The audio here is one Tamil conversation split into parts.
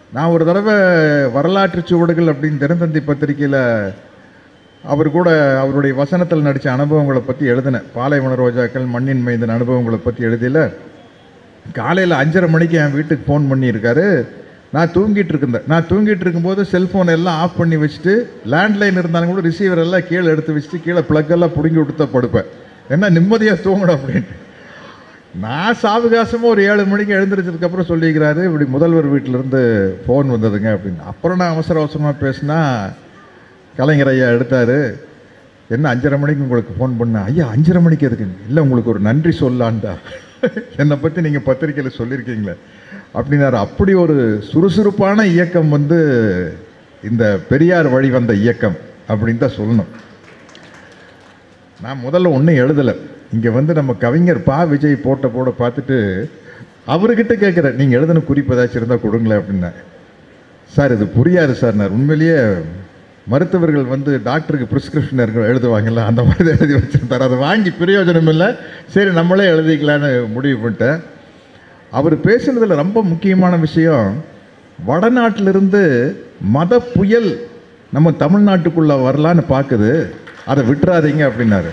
நான் ஒரு தடவை வரலாற்று சுவடுகள் அப்படின்னு தினத்தந்தி பத்திரிக்கையில் அவர் கூட அவருடைய வசனத்தில் நடித்த அனுபவங்களை பற்றி எழுதினேன் பாலைவன ரோஜாக்கள் மண்ணின் மைந்தன் அனுபவங்களை பற்றி எழுதியில் காலையில் அஞ்சரை மணிக்கு என் வீட்டுக்கு ஃபோன் பண்ணியிருக்காரு நான் தூங்கிட்டு இருந்தேன் நான் தூங்கிட்டு இருக்கும்போது செல்ஃபோன் எல்லாம் ஆஃப் பண்ணி வச்சுட்டு லேண்ட்லைன் இருந்தாலும் கூட ரிசீவர் எல்லாம் கீழே எடுத்து வச்சுட்டு கீழே plug எல்லாம் பிடுங்கி விட்டு தான் படுப்பேன் என்ன நிம்மதியாக தூங்கணும் அப்படின்ட்டு நான் சாவகாசமாக ஒரு ஏழு மணிக்கு எழுந்திரிச்சதுக்கப்புறம் சொல்லிக்கிறாரு இப்படி முதல்வர் வீட்டிலேருந்து ஃபோன் வந்ததுங்க அப்படின்னு அப்புறம் நான் அவசர அவசரமாக பேசினா கலைஞர் ஐயா எடுத்தார் என்ன அஞ்சரை மணிக்கு உங்களுக்கு ஃபோன் பண்ணேன் ஐயா அஞ்சரை மணிக்கு எதுக்குங்க இல்லை உங்களுக்கு ஒரு நன்றி சொல்லான்டா என்னை பற்றி நீங்கள் பத்திரிக்கையில் சொல்லியிருக்கீங்களே அப்படின்னாரு அப்படி ஒரு சுறுசுறுப்பான இயக்கம் வந்து இந்த பெரியார் வழி வந்த இயக்கம் அப்படின்னு தான் சொல்லணும் நான் முதல்ல ஒன்றும் எழுதலை இங்கே வந்து நம்ம கவிஞர் பா விஜய் போட்ட போட பார்த்துட்டு அவர்கிட்ட கேட்குறேன் நீங்கள் எழுதின குறிப்பு ஏதாச்சும் இருந்தால் கொடுங்களேன் அப்படின்னேன் சார் இது புரியாது சார் நான் உண்மையிலேயே மருத்துவர்கள் வந்து டாக்டருக்கு ப்ரிஸ்கிரிப்ஷன் எழுதுவாங்கல்ல அந்த மாதிரி தான் எழுதி வச்சுருந்தார் அதை வாங்கி பிரயோஜனம் இல்லை சரி நம்மளே எழுதிக்கலான்னு முடிவு பண்ணிட்டேன் அவர் பேசுனதில் ரொம்ப முக்கியமான விஷயம் வடநாட்டிலிருந்து மத புயல் நம்ம தமிழ்நாட்டுக்குள்ளே வரலான்னு பார்க்குது அதை விட்டுறாதீங்க அப்படின்னாரு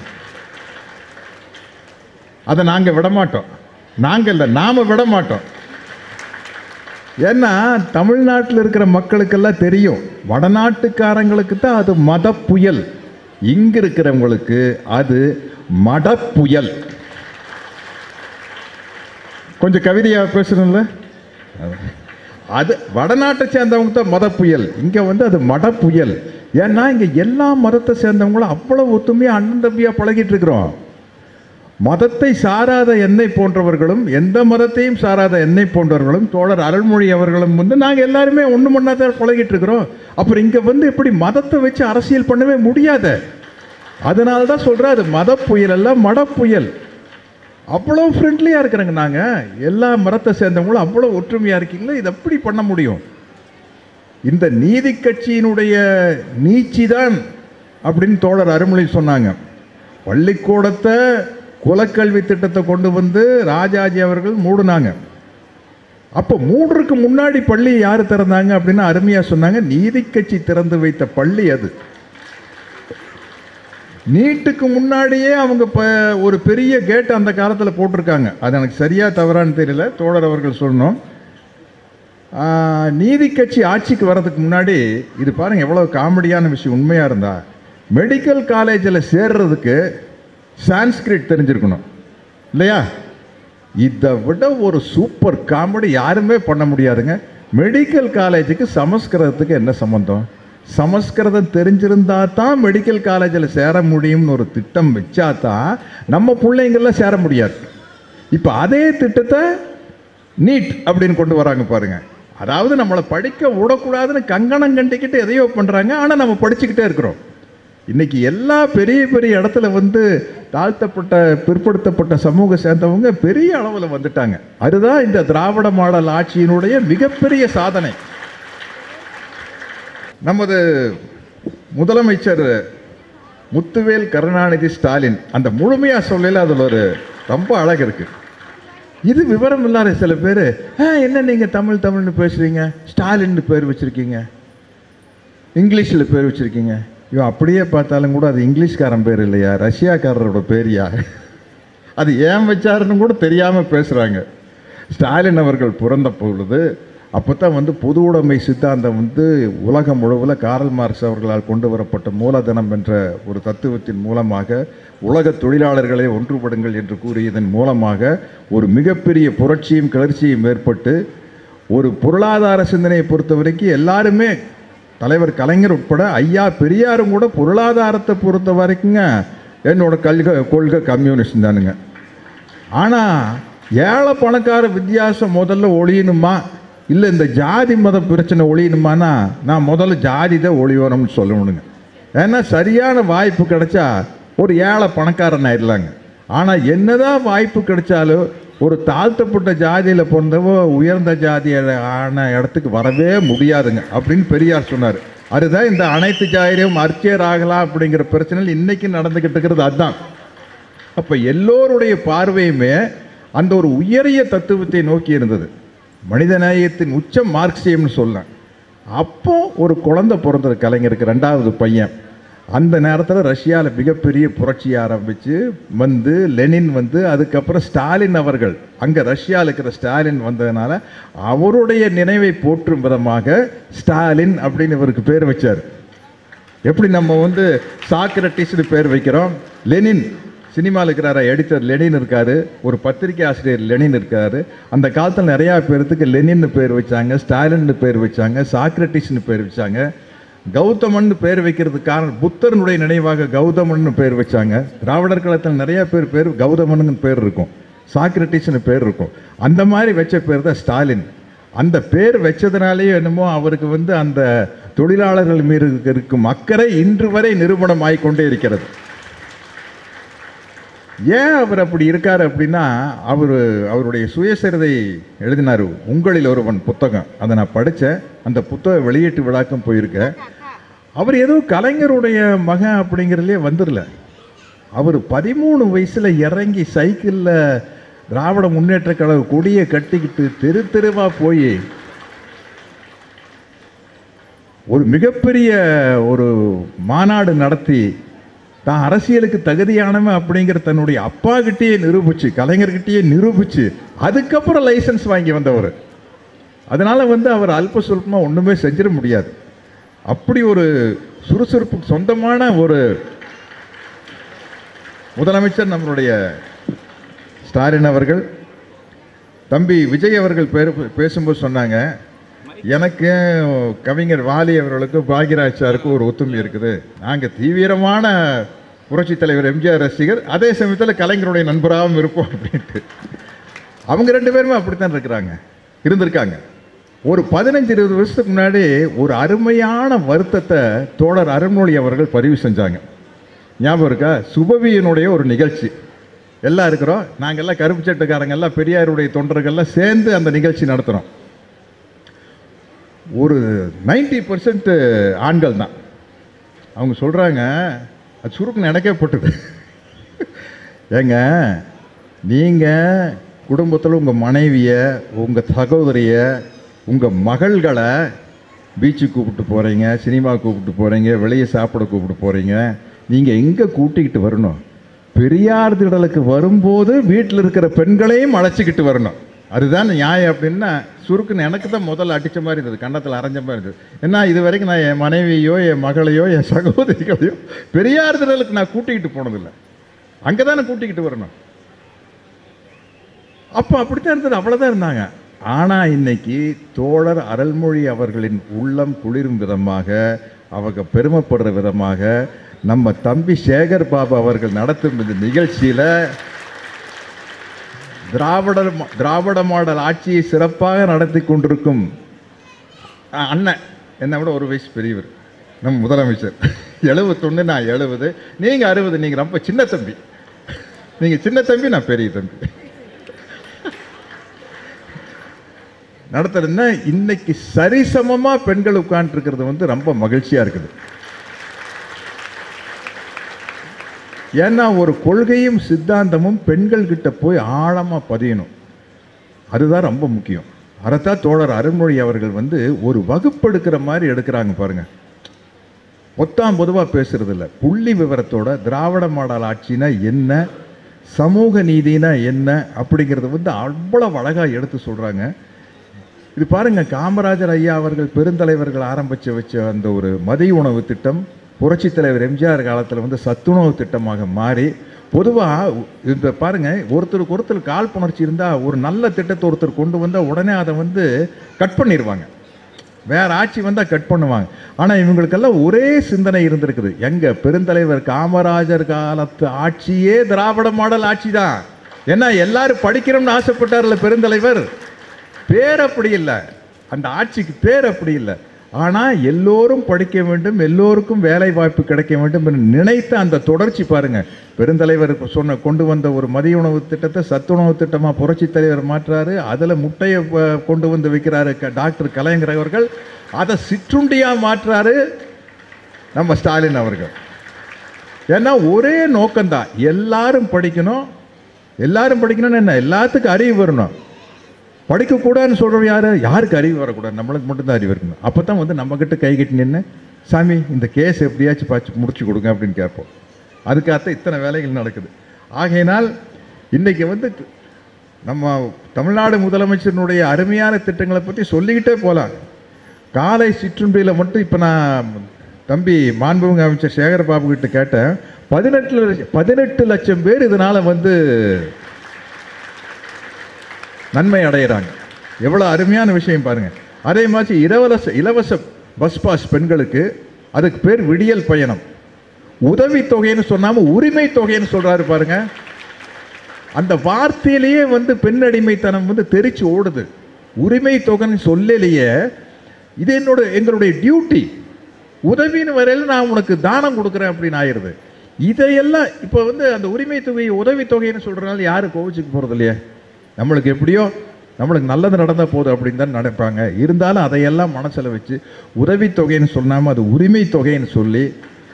அதை நாங்கள் விடமாட்டோம் நாங்கள் இல்லை நாம் விட மாட்டோம் ஏன்னா தமிழ்நாட்டில் இருக்கிற மக்களுக்கெல்லாம் தெரியும் வடநாட்டுக்காரங்களுக்கு தான் அது மத புயல் இங்க இருக்கிறவங்களுக்கு அது மட புயல் கொஞ்சம் கவிதையாக பேசணும்ல அது வடநாட்டை சேர்ந்தவங்க தான் மத புயல் இங்கே வந்து அது மட புயல் ஏன்னா இங்கே எல்லா மதத்தை சேர்ந்தவங்களும் அவ்வளோ ஒத்துமையாக அண்ணன் தம்பியாக பழகிட்டு இருக்கிறோம் மதத்தை சாராத என்னை போன்றவர்களும் எந்த மதத்தையும் சாராத என்னை போன்றவர்களும் தோழர் அருள்மொழி அவர்களும் வந்து நாங்கள் எல்லாருமே ஒன்று மண்ணா தான் பழகிட்டு இருக்கிறோம் அப்புறம் இங்கே வந்து இப்படி மதத்தை வச்சு அரசியல் பண்ணவே முடியாத அதனால தான் சொல்கிறேன் அது மத புயல் அல்ல மட புயல் அவ்வளோ ஃப்ரெண்ட்லியாக இருக்கிறாங்க நாங்கள் எல்லா மதத்தை சேர்ந்தவங்களும் அவ்வளோ ஒற்றுமையாக இருக்கீங்களா இது எப்படி பண்ண முடியும் இந்த நீதி கட்சியினுடைய நீச்சி தான் அப்படின்னு தோழர் அருள்மொழி சொன்னாங்க பள்ளிக்கூடத்தை குலக்கல்வி திட்டத்தை கொண்டு வந்து ராஜாஜி அவர்கள் மூடுனாங்க அப்போ மூடுறதுக்கு முன்னாடி பள்ளி யார் திறந்தாங்க அப்படின்னு அருமையாக சொன்னாங்க நீதி கட்சி திறந்து வைத்த பள்ளி அது நீட்டுக்கு முன்னாடியே அவங்க இப்போ ஒரு பெரிய கேட் அந்த காலத்தில் போட்டிருக்காங்க அது எனக்கு சரியா தவறான்னு தெரியல தோழர் அவர்கள் சொல்லணும் ஆஹ், நீதி கட்சி ஆட்சிக்கு வர்றதுக்கு முன்னாடி இது பாருங்க எவ்வளோ காமெடியான விஷயம் உண்மையாக இருந்தா மெடிக்கல் காலேஜில் சேர்றதுக்கு சான்ஸ்கிரிட் தெரிஞ்சிருக்கணும் இல்லையா இதை விட ஒரு சூப்பர் காமெடி யாருமே பண்ண முடியாதுங்க மெடிக்கல் காலேஜுக்கு சமஸ்கிருதத்துக்கு என்ன சம்மந்தம் சமஸ்கிருதம் தெரிஞ்சிருந்தா தான் மெடிக்கல் காலேஜில் சேர முடியும்னு ஒரு திட்டம் வச்சா தான் நம்ம பிள்ளைங்கள்லாம் சேர முடியாது இப்போ அதே திட்டத்தை நீட் அப்படின்னு கொண்டு வராங்க பாருங்க அதாவது நம்மளை படிக்க விடக்கூடாதுன்னு கங்கணம் கண்டிக்கிட்டு எதையோ பண்ணுறாங்க ஆனால் நம்ம படிச்சுக்கிட்டே இருக்கிறோம் இன்னைக்கு எல்லா பெரிய பெரிய இடத்துல வந்து தாழ்த்தப்பட்ட பிற்படுத்தப்பட்ட சமூக சேர்ந்தவங்க பெரிய அளவில் வந்துட்டாங்க அதுதான் இந்த திராவிட மாடல் ஆட்சியினுடைய மிகப்பெரிய சாதனை நமது முதலமைச்சர் முத்துவேல் கருணாநிதி ஸ்டாலின் அந்த முழுமையா சொல்லல அதில் ஒரு ரொம்ப அழகு இருக்கு இது விவரம் இல்லாத சில பேர் என்ன நீங்க தமிழ் தமிழ்னு பேசுறீங்க ஸ்டாலின்னு பேர் வச்சிருக்கீங்க இங்கிலீஷில் பேர் வச்சிருக்கீங்க இவன் அப்படியே பார்த்தாலும் கூட அது இங்கிலீஷ்காரன் பேர் இல்லையா ரஷ்யாக்காரரோட பேரியா அது ஏன் வச்சாருன்னு கூட தெரியாமல் பேசுகிறாங்க ஸ்டாலின் அவர்கள் பிறந்த பொழுது அப்போ தான் வந்து பொது உடைமை சித்தாந்தம் வந்து உலகம் முழுவதும் காரல் மார்க்ஸ் அவர்களால் கொண்டு வரப்பட்ட மூலதனம் என்ற ஒரு தத்துவத்தின் மூலமாக உலக தொழிலாளர்களை ஒன்றுபடுங்கள் என்று கூறியதன் மூலமாக ஒரு மிகப்பெரிய புரட்சியும் கிளர்ச்சியும் ஏற்பட்டு ஒரு பொருளாதார சிந்தனையை பொறுத்த வரைக்கும் எல்லாருமே தலைவர் கலைஞர் உட்பட ஐயா பெரியாரும் கூட பொருளாதாரத்தை பொறுத்த வரைக்குங்க என்னோட கல்க கொள்கை கம்யூனிஸ்ட் தானுங்க ஆனால் ஏழை பணக்கார வித்தியாசம் முதல்ல ஒழியணுமா இல்லை இந்த ஜாதி மத பிரச்சனை ஒழியணுமானா நான் முதல்ல ஜாதி தான் ஒழியணும்னு சொல்லணுங்க ஏன்னா சரியான வாய்ப்பு கிடைச்சா ஒரு ஏழை பணக்காரன் ஆயிடலாங்க ஆனால் என்னதான் வாய்ப்பு கிடைச்சாலும் ஒரு தாழ்த்தப்பட்ட ஜாதியில் பிறந்தவ உயர்ந்த ஜாதி ஆன இடத்துக்கு வரவே முடியாதுங்க அப்படின்னு பெரியார் சொன்னார் அதுதான் இந்த அனைத்து ஜாதியும் அர்ச்சியர் ஆகலாம் அப்படிங்கிற பிரச்சனையில் இன்னைக்கு நடந்துக்கிட்டு இருக்கிறது அதுதான் அப்போ எல்லோருடைய பார்வையுமே அந்த ஒரு உயரிய தத்துவத்தை நோக்கி இருந்தது மனிதநேயத்தின் உச்சம் மார்க்சியம்னு சொல்லலாம் அப்போ ஒரு குழந்தை பிறந்தது கலைஞருக்கு ரெண்டாவது பையன் அந்த நேரத்தில் ரஷ்யாவில் மிகப்பெரிய புரட்சி ஆரம்பித்து வந்து லெனின் வந்து அதுக்கப்புறம் ஸ்டாலின் அவர்கள் அங்கே ரஷ்யாவில் இருக்கிற ஸ்டாலின் வந்ததுனால அவருடைய நினைவை போற்றும் விதமாக ஸ்டாலின் அப்படின்னு இவருக்கு பேர் வச்சார் எப்படி நம்ம வந்து சாக்ரட்டிஸ்னு பேர் வைக்கிறோம் லெனின் சினிமாவில் இருக்கிறார எடிட்டர் லெனின் இருக்காரு ஒரு பத்திரிகை ஆசிரியர் லெனின் இருக்காரு அந்த காலத்தில் நிறையா பேர்த்துக்கு லெனின்னு பேர் வச்சாங்க ஸ்டாலின்னு பேர் வச்சாங்க சாக்ரட்டிஸ்னு பேர் வச்சாங்க கௌதமன் பேர் வைக்கிறதுக்கு காரணம் புத்தரனுடைய நினைவாக கௌதமன் பேர் வச்சாங்க திராவிடர் காலத்தில் நிறைய பேர் பேர் கௌதமனுங்க பேர் இருக்கும் சாக்ரட்டிஸ்னு பேர் இருக்கும் அந்த மாதிரி வச்ச பேர் தான் ஸ்டாலின் அந்த பேர் வச்சதுனாலேயே என்னமோ அவருக்கு வந்து அந்த தொழிலாளர்கள் மீது இருக்கும் அக்கறை இன்று வரை நிரூபணம் ஆகிக்கொண்டே இருக்கிறது ஏன் அவர் அப்படி இருக்கார் அப்படின்னா அவர் அவருடைய சுயசரிதை எழுதினார் உங்களில் ஒருவன் புத்தகம் அதை நான் படித்தேன் அந்த புத்தக வெளியீட்டு விழாக்கும் போயிருக்கேன் அவர் ஏதோ கலைஞருடைய மகன் அப்படிங்கிறதுலே வந்துடல அவர் பதிமூணு வயசில் இறங்கி சைக்கிளில் திராவிட முன்னேற்ற கழக கொடியை கட்டிக்கிட்டு தெரு தெருவா போய் ஒரு மிகப்பெரிய ஒரு மாநாடு நடத்தி தான் அரசியலுக்கு தகுதியானவன் அப்படிங்கிற தன்னுடைய அப்பா கிட்டேயே நிரூபிச்சு கலைஞர்கிட்டயே நிரூபிச்சு அதுக்கப்புறம் லைசன்ஸ் வாங்கி வந்தவர் அதனால வந்து அவர் அல்ப சொல்பமாக ஒன்றுமே செஞ்சிட முடியாது அப்படி ஒரு சுறுசுறுப்பு சொந்தமான ஒரு முதலமைச்சர் நம்மளுடைய ஸ்டாலின் அவர்கள் தம்பி விஜய் அவர்கள் பேர் பேசும்போது சொன்னாங்க எனக்கு கவிஞர் வாலி அவர்களுக்கும் பாக்யராஜ் சாருக்கும் ஒரு ஒத்துமை இருக்குது நாங்கள் தீவிரமான புரட்சி தலைவர் எம்ஜிஆர் ரசிகர் அதே சமயத்தில் கலைஞருடைய நண்பராகவும் இருப்போம் அப்படின்ட்டு அவங்க ரெண்டு பேருமே அப்படித்தான் இருக்கிறாங்க இருந்திருக்காங்க ஒரு பதினஞ்சு இருபது வருஷத்துக்கு முன்னாடி ஒரு அருமையான வருத்தத்தை தோழர் அருண்மொழி அவர்கள் பதிவு செஞ்சாங்க ஞாபகம் இருக்கா சுபவியினுடைய ஒரு நிகழ்ச்சி எல்லாம் இருக்கிறோம் நாங்கள் எல்லாம் கருப்பு சட்டுக்காரங்க எல்லாம் பெரியாருடைய தொண்டர்கள்லாம் சேர்ந்து அந்த நிகழ்ச்சி நடத்துகிறோம் ஒரு நைன்டி பர்சன்ட் ஆண்கள் தான் அவங்க சொல்கிறாங்க அது சுருக்குன்னு எனக்கே போட்டுது ஏங்க நீங்கள் குடும்பத்தில் உங்கள் மனைவியை உங்கள் சகோதரியை உங்கள் மகள்களை பீச்சுக்கு கூப்பிட்டு போகிறீங்க சினிமா கூப்பிட்டு போகிறீங்க வெளியே சாப்பிட கூப்பிட்டு போகிறீங்க நீங்கள் எங்கே கூட்டிக்கிட்டு வரணும் பெரியார் திடலுக்கு வரும்போது வீட்டில் இருக்கிற பெண்களையும் அழைச்சிக்கிட்டு வரணும் அதுதான் நியாயம் அப்படின்னா சுருக்குன்னு எனக்கு தான் முதல்ல அடித்த மாதிரி இருந்தது கன்னத்தில் அரைஞ்ச மாதிரி இருந்தது ஏன்னா இது வரைக்கும் நான் என் மனைவியோ என் மகளையோ என் சகோதரிகளையோ பெரியார் திடலுக்கு நான் கூட்டிக்கிட்டு போனதில்லை அங்கே தானே கூட்டிக்கிட்டு வரணும் அப்போ அப்படித்தான் இருந்தது அவ்வளோதான் இருந்தாங்க ஆனால் இன்னைக்கு தோழர் அருள்மொழி அவர்களின் உள்ளம் குளிரும் விதமாக அவங்க பெருமைப்படுற விதமாக நம்ம தம்பி சேகர் பாபு அவர்கள் நடத்தும் இந்த நிகழ்ச்சியில் திராவிட திராவிட மாடல் ஆட்சியை சிறப்பாக நடத்தி கொண்டிருக்கும் அஹ், அண்ணன் என்னை விட ஒரு வயசு பெரியவர் நம்ம முதலமைச்சர் எழுபத்தொன்று நான் எழுபது நீங்கள் அறுபது நீங்கள் ரொம்ப சின்ன தம்பி நீங்கள் சின்ன தம்பி நான் பெரிய தம்பி நடத்துறதுன்னா இன்னைக்கு சரிசமமாக பெண்கள் உட்கார்ந்துருக்கிறது வந்து ரொம்ப மகிழ்ச்சியாக இருக்குது ஏன்னா ஒரு கொள்கையும் சித்தாந்தமும் பெண்கள் கிட்ட போய் ஆழமாக பதியணும் அதுதான் ரொம்ப முக்கியம் அதைத்தான் தோழர் அருண்மொழி அவர்கள் வந்து ஒரு வகுப்பெடுக்கிற மாதிரி எடுக்கிறாங்க பாருங்க பொத்தாம் பொதுவாக பேசுறது இல்ல புள்ளி விவரத்தோட திராவிட மாடல் ஆட்சினா என்ன சமூக நீதினா என்ன அப்படிங்கிறத வந்து அவ்வளவு அழகா எடுத்து சொல்றாங்க இது பாருங்க காமராஜர் ஐயா அவர்கள் பெருந்தலைவர்கள் ஆரம்பிச்சு வச்ச அந்த ஒரு மதிய உணவு திட்டம் புரட்சித் தலைவர் எம்ஜிஆர் காலத்தில் வந்து சத்துணவு திட்டமாக மாறி பொதுவாக இந்த பாருங்க ஒருத்தருக்கு ஒருத்தர் காழ்ப்புணர்ச்சி இருந்தால் ஒரு நல்ல திட்டத்தை ஒருத்தர் கொண்டு வந்தால் உடனே அதை வந்து கட் பண்ணிடுவாங்க வேற ஆட்சி வந்தால் கட் பண்ணுவாங்க ஆனால் இவங்களுக்கெல்லாம் ஒரே சிந்தனை இருந்திருக்குது எங்க பெருந்தலைவர் காமராஜர் காலத்து ஆட்சியே திராவிட மாடல் ஆட்சி தான் ஏன்னா எல்லாரும் படிக்கணும்னு ஆசைப்பட்டார்ல பெருந்தலைவர் பேர் அப்படி இல்லை அந்த ஆட்சிக்கு பேர் அப்படி இல்லை ஆனால் எல்லோரும் படிக்க வேண்டும் எல்லோருக்கும் வேலை வாய்ப்பு கிடைக்க வேண்டும் என்று நினைத்த அந்த தொடர்ச்சி பாருங்க பெருந்தலைவர் சொன்ன கொண்டு வந்த ஒரு மதிய உணவு திட்டத்தை சத்துணவு திட்டமாக புரட்சி தலைவர் மாற்றுறாரு அதில் முட்டையை ப- கொண்டு வந்து வைக்கிறாரு க- டாக்டர் கலைஞர் அவர்கள் அதை சிற்றுண்டியாக மாற்றுறாரு நம்ம ஸ்டாலின் அவர்கள் ஏன்னா ஒரே நோக்கம்தான் எல்லாரும் படிக்கணும் எல்லாரும் படிக்கணும்னு என்ன எல்லாத்துக்கும் அறிவு வரணும் படிக்கக்கூடாதுன்னு சொல்கிறவங்க யார் யாருக்கு அறிவு வரக்கூடாது நம்மளுக்கு மட்டும்தான் அறிவு இருக்கணும் அப்போ தான் வந்து நம்மக்கிட்ட கை கட்டி நின்று சாமி இந்த கேஸ் எப்படியாச்சும் பார்த்து முடிச்சு கொடுங்க அப்படின்னு கேட்போம் அதுக்காகத்தான் இத்தனை வேலைகள் நடக்குது ஆகையினால் இன்றைக்கி வந்து நம்ம தமிழ்நாடு முதலமைச்சரினுடைய அருமையான திட்டங்களை பற்றி சொல்லிக்கிட்டே போகலாம் காலை சிற்றுண்டியில் மட்டும் இப்போ நான் தம்பி மாண்புமிகு அமைச்சர் சேகர் பாபு கிட்ட கேட்டேன் பதினெட்டு லட்சம் பதினெட்டு லட்சம் பேர் இதனால் வந்து நன்மை அடைகிறாங்க எவ்வளோ அருமையான விஷயம் பாருங்கள் அதே மாதிரி இலவச இலவச பஸ் பாஸ் பெண்களுக்கு அதுக்கு பேர் விடியல் பயணம் உதவி தொகைன்னு சொன்னாமல் உரிமை தொகைன்னு சொல்கிறாரு பாருங்க அந்த வார்த்தையிலேயே வந்து பெண் அடிமைத்தனம் வந்து தெரிச்சு ஓடுது உரிமை தொகைன்னு சொல்லலையே இது என்னோட எங்களுடைய டியூட்டி உதவின்னு வரையில் நான் உனக்கு தானம் கொடுக்குறேன் அப்படின்னு ஆயிடுது இதையெல்லாம் இப்போ வந்து அந்த உரிமை தொகை உதவி தொகைன்னு சொல்கிறனால யாரும் கோவிச்சுக்கு போகிறது இல்லையே நம்மளுக்கு எப்படியோ நம்மளுக்கு நல்லது நடந்தால் போதும் அப்படின்னு தான் நினைப்பாங்க இருந்தாலும் அதையெல்லாம் மனசில் வச்சு உதவித்தொகைன்னு சொல்லாமல் அது உரிமை தொகைன்னு சொல்லி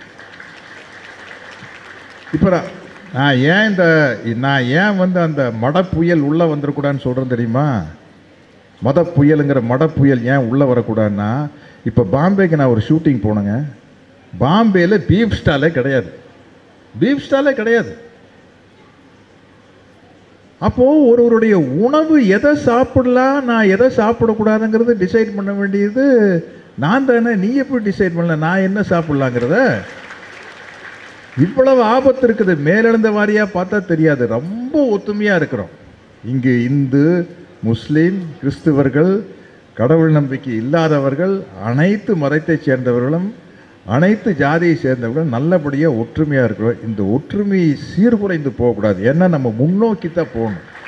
இப்போ நான் நான் ஏன் இந்த நான் ஏன் வந்து அந்த மட புயல் உள்ளே வந்துடக்கூடாதுன்னு சொல்கிறேன் தெரியுமா மத புயலுங்கிற மட புயல் ஏன் உள்ளே வரக்கூடாதுன்னா இப்போ பாம்பேக்கு நான் ஒரு ஷூட்டிங் போனேங்க பாம்பேயில் பீஃப் ஸ்டாலே கிடையாது பீஃப் ஸ்டாலே கிடையாது அப்போது ஒருவருடைய உணவு எதை சாப்பிடலாம் நான் எதை சாப்பிடக்கூடாதுங்கிறது டிசைட் பண்ண வேண்டியது நான் தானே நீ எப்படி டிசைட் பண்ணல நான் என்ன சாப்பிட்லாங்கிறத இவ்வளவு ஆபத்து இருக்குது மேலெழுந்த வாரியாக பார்த்தா தெரியாது ரொம்ப ஒத்துமையாக இருக்கிறோம் இங்கு இந்து முஸ்லீம் கிறிஸ்துவர்கள் கடவுள் நம்பிக்கை இல்லாதவர்கள் அனைத்து மதத்தைச் சேர்ந்தவர்களும் அனைத்து ஜாதியை சேர்ந்தவர்களும் நல்லபடியாக ஒற்றுமையாக இருக்கிறோம் இந்த ஒற்றுமை சீர்குலைந்து போகக்கூடாது ஏன்னா நம்ம முன்னோக்கி தான் போகணும்